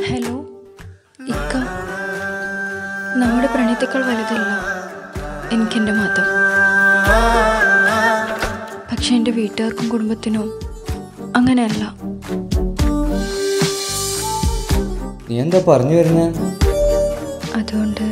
hello ഇക്ക നമ്മുടെ പ്രണയത്തേക്കാൾ വലുതല്ല എനിക്കെൻ്റെ മതം പക്ഷെ എൻ്റെ വീട്ടുകാർക്കും കുടുംബത്തിനും അങ്ങനെയല്ല നീ എന്താ പറഞ്ഞു വരുന്നേ അതുകൊണ്ട്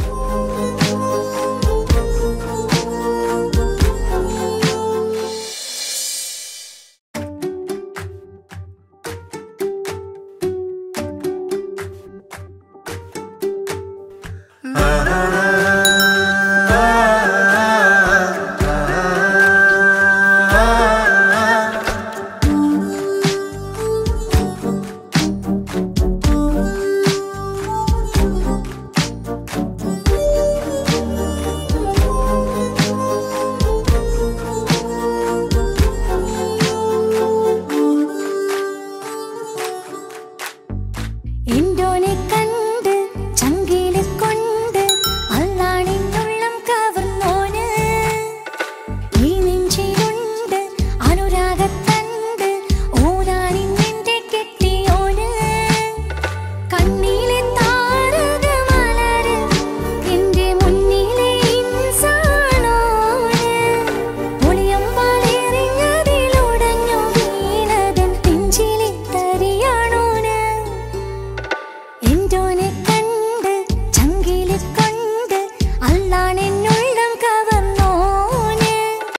എന്തോനെ കണ്ട് ചങ്കില് കൊണ്ട് അല്ലാണിന്നുള്ളം കവർന്നോന് ഈ നെഞ്ചിലുണ്ട് അനുരാഗത്തണ്ട് ഓനാനിന്നെന്റെ കെട്ടിയോന് കണ്ണിലെ താരകമലര് എന്റെ മുന്നിലെ ഇൻസാണോന് ഒളിയമ്പാലെറിഞ്ഞതിലുടഞ്ഞു വീണതൻ നെഞ്ചിലെ തരിയാണോന് എന്തോനെ കണ്ട് ചങ്കില് കൊണ്ട് അല്ലാണെന്നുള്ളം കവർന്നോന്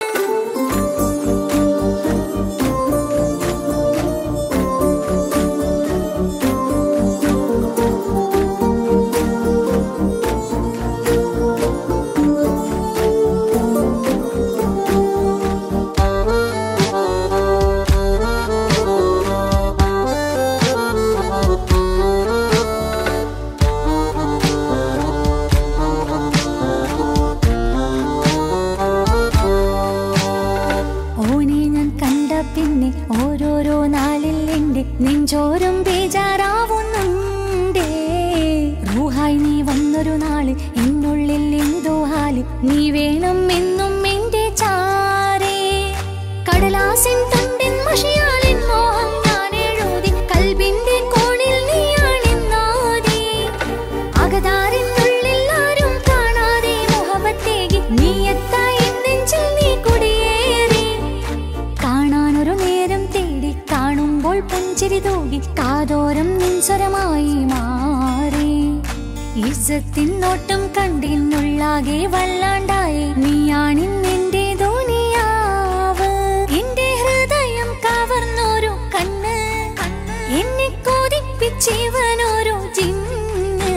ഓനെ ഞാൻ കണ്ട പിന്നെ ഓരോരോ നാളിൽ എന്റെ നെഞ്ചോരം ബേജാറാവുന്നുണ്ടേ റൂഹായി നീ വന്നൊരു നാള് എന്നുള്ളിൽ എന്തോ ഹാല് നീ വേണം എന്നും എന്റെ ചാരേ കടലാസിൻ തണ്ടിൻ മഷിയാലിൻ മോഹം ഞാൻ എഴുതി കൽബിന്റെ കോണിൽ നീയാണെന്നാദി അകതാരിനുള്ളിൽ ആരും കാണാതെ മുഹബത്തേകി നീ എത്തായി നെഞ്ചിൽ നീ കുടിയേറി കാണാനൊരു നേരം തേടി കാണുമ്പോൾ പുഞ്ചിരി തൂകി കാതോരം നിൻസ്വരമായി മാറി ഇസത്തിൻ നോട്ടം കണ്ടിന്നുള്ളാകെ വല്ലാണ്ടായി നീയാണിന്നെന്റെ ധോനിയാവ് എന്റെ ഹൃദയം കവർന്നൊരു കണ്ണ് എന്നെ കൊതിപ്പിച്ചിവനൊരു ജിന്ന്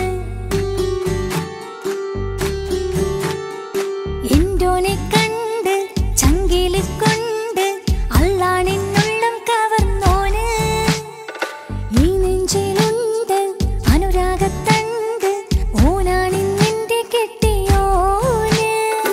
എന്തോനെ കണ്ട് ചങ്കില് കൊണ്ട് അല്ലാണെന്നുള്ളം കവർന്നോന് ഈ നെഞ്ചിലുണ്ട് അനുരാഗത്തണ്ട് ഓനാണിന്നെന്റെ കെട്ടിയോന്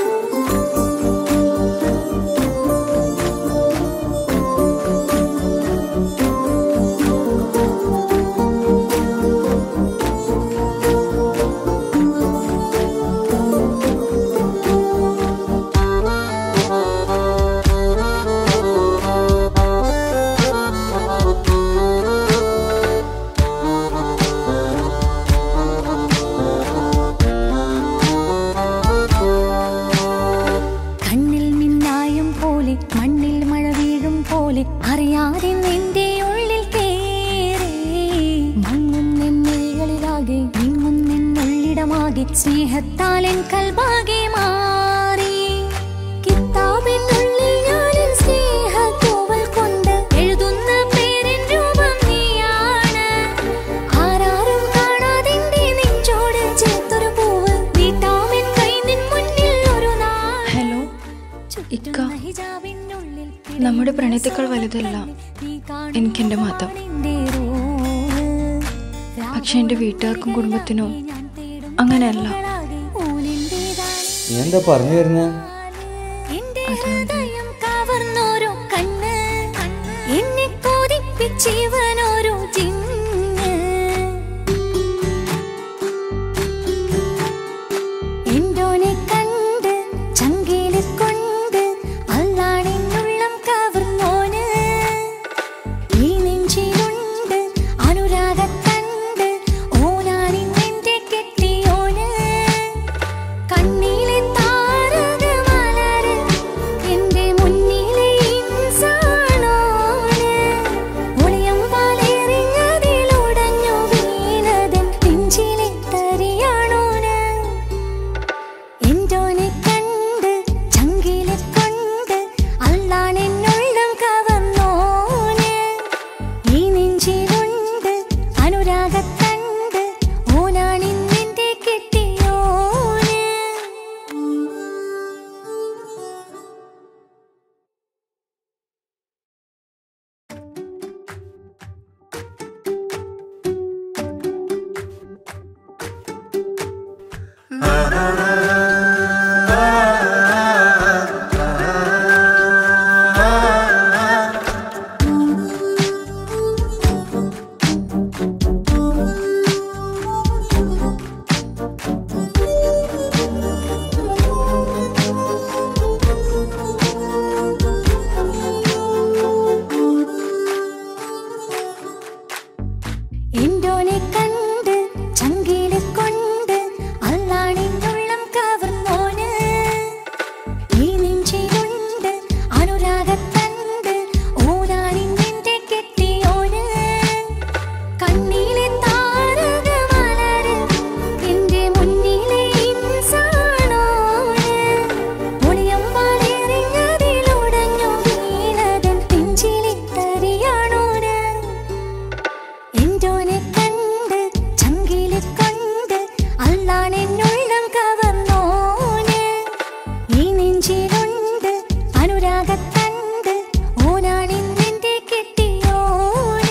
കണ്ണിൽ മിന്നായം പോലെ മണ്ണിൽ മഴ വീഴും പോലെ അറിയാതെ നിന്റെ ഉള്ളിൽ കേറി മങ്ങുന്നെന്നുള്ളിലാകെ നീങ്ങുന്നെന്നുള്ളിടമാകെ സ്നേഹത്താൽ എൻ കൽബാകെ മാറി കിത്താബിനുള്ളിൽ ഞാനെൻ സ്നേഹത്തൂവൽ കൊണ്ട് എഴുതുന്ന പേരിൻ രൂപം നീയാണ് ആരാരും കാണാതെന്റെ നെഞ്ചോട് ചേർത്തൊരു പൂവ് നീട്ടാമെൻ കൈ നിൻ മുന്നിൽ ഒരു നാൾ ഹലോ ഇക്ക നമ്മുടെ പ്രണയത്തേക്കാൾ വലുതല്ല എനിക്കെൻ്റെ മതം പക്ഷെ എൻ്റെ വീട്ടുകാർക്കും കുടുംബത്തിനും അങ്ങനെയല്ല നീ എന്താ പറഞ്ഞു വരുന്നേ എന്റെ ഹൃദയം കവർന്നോരോ കണ്ണ് എന്നെ കൊതിപ്പിച്ചിവനോരോ ജിന്ന് എന്തോനെ കണ്ട് ചങ്കില് കൊണ്ട് അല്ലാണെന്നുള്ളം കവർന്നോന് ഈ നെഞ്ചിലുണ്ട് അനുരാഗത്തണ്ട് അനുരാഗത്തണ്ട് ഓനാണിന്നെന്റെ കെട്ടിയോന് എന്തോനെ കണ്ട് ചങ്കില് കൊണ്ട് അല്ലാണിന്നുള്ളം കവർന്നോന് ഈ നെഞ്ചിലുണ്ട് അനുരാഗത്തണ്ട് ഓനാണിന്നെന്റെ കെട്ടിയോന് കണ്ണിലെ താരകമലര് എന്റെ മുന്നിലെ ഇൻസാണോന് ഒളിയമ്പാലെറിഞ്ഞതിലുടഞ്ഞു വീണതൻ നെഞ്ചിലിത്തരിയാണോന് എന്തോനെ കണ്ട് ചങ്കില് കൊണ്ട് അല്ലാണെന്നുള്ളം കവർന്നോന് ഈ നെഞ്ചിലുണ്ട് അനുരാഗത്തണ്ട് ഓനാണിന്നെന്റെ കെട്ടിയോന്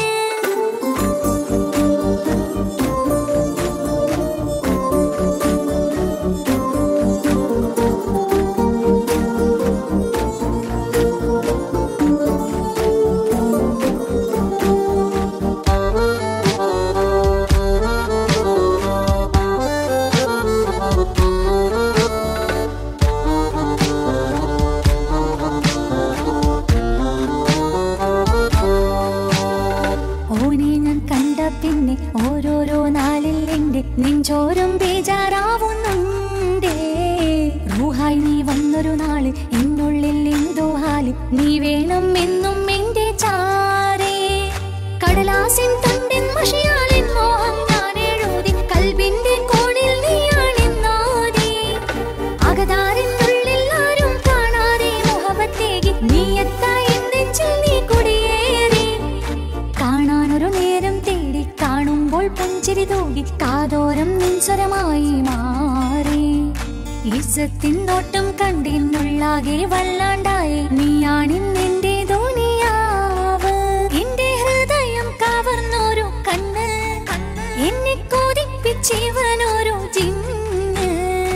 ഓനെ ഞാൻ കണ്ട പിന്നെ ഓരോരോ നാളിൽ എന്റെ നെഞ്ചോരം ബേജാറാവുന്നുണ്ടേ റൂഹായി നീ വന്നൊരു നാള് എന്നുള്ളിൽ എന്തോ ഹാല് നീ വേണം എന്നും എന്റെ ചാരേ കടലാസിൻ തണ്ടിൻ മഷിയാലിൻ മോഹം ഞാൻ എഴുതി കൽബിന്റെ കോണിൽ നീയാണെന്നോതി അകതാരിനുള്ളിൽ ആരും കാണാതെ മുഹബത്തേകി നീ എത്തായി നെഞ്ചിൽ നീ കുടിയേറി കാണാനൊരു നേരം തേടി കാണുമ്പോൾ പുഞ്ചിരി തൂകി കാതോരം നിൻസ്വരമായി മാറി ഈസത്തിൻ നോട്ടം കണ്ടിന്നുള്ളാകെ വല്ലാണ്ടായി നീയാണിന്നെന്റെ ധോനിയാവ് എന്റെ ഹൃദയം കവർന്നോരു കണ്ണ് എന്നെ കൊതിപ്പിച്ചിവനോരു ജിന്ന്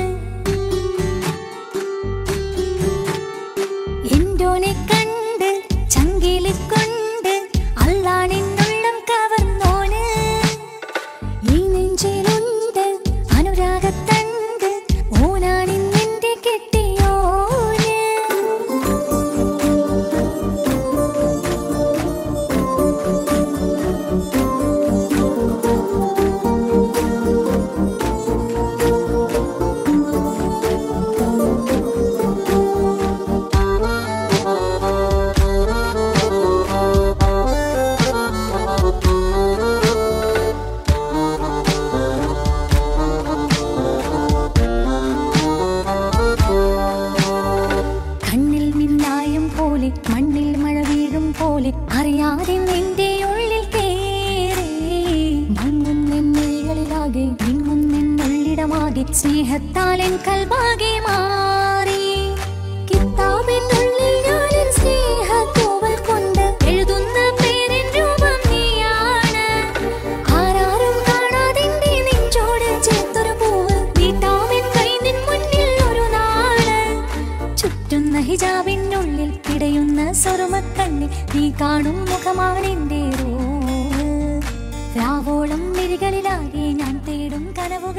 എന്തോനെ കണ്ട് ചങ്കില് കൊണ്ട് അല്ലാണെന്നുള്ളം കവർന്നോന് ഈ നെഞ്ചിലുണ്ട് അനുരാഗത്തണ്ട് ഓനാണിന്നെന്റെ കെട്ടിയോന് കണ്ണിൽ മിന്നായം പോലെ മണ്ണിൽ മഴ വീഴും പോലെ അറിയാതെ നിന്റെ ഉള്ളിൽ കേറി മങ്ങുന്നെന്നുള്ളിലാകെ നിങ്ങുന്നെന്നുള്ളിടമാകെ സ്നേഹത്താൽ എൻ കൽവാകെ മാറി കിതാബിനുള്ളിൽ ഞാനെൻ സ്നേഹത്തൂവൽ കൊണ്ട് എഴുതുന്ന പേരിൻ രൂപം നീയാണ് ആരാരും കാണാതെന്റെ നെഞ്ചോട് ചേർത്തൊരു പൂവ് നീട്ടാമെൻ കൈ നിൻ മുന്നിൽ ഒരു നാള് ചുറ്റുന്ന ഹിജാബിനുള്ളിൽ പിടയുന്ന സ്വർമക്കണ്ണിൽ നീ കാണും മുഖമാണെന്റെ റൂവ് രാവോളം മിഴികളിലാകെ ഞാൻ തേടും കനവോ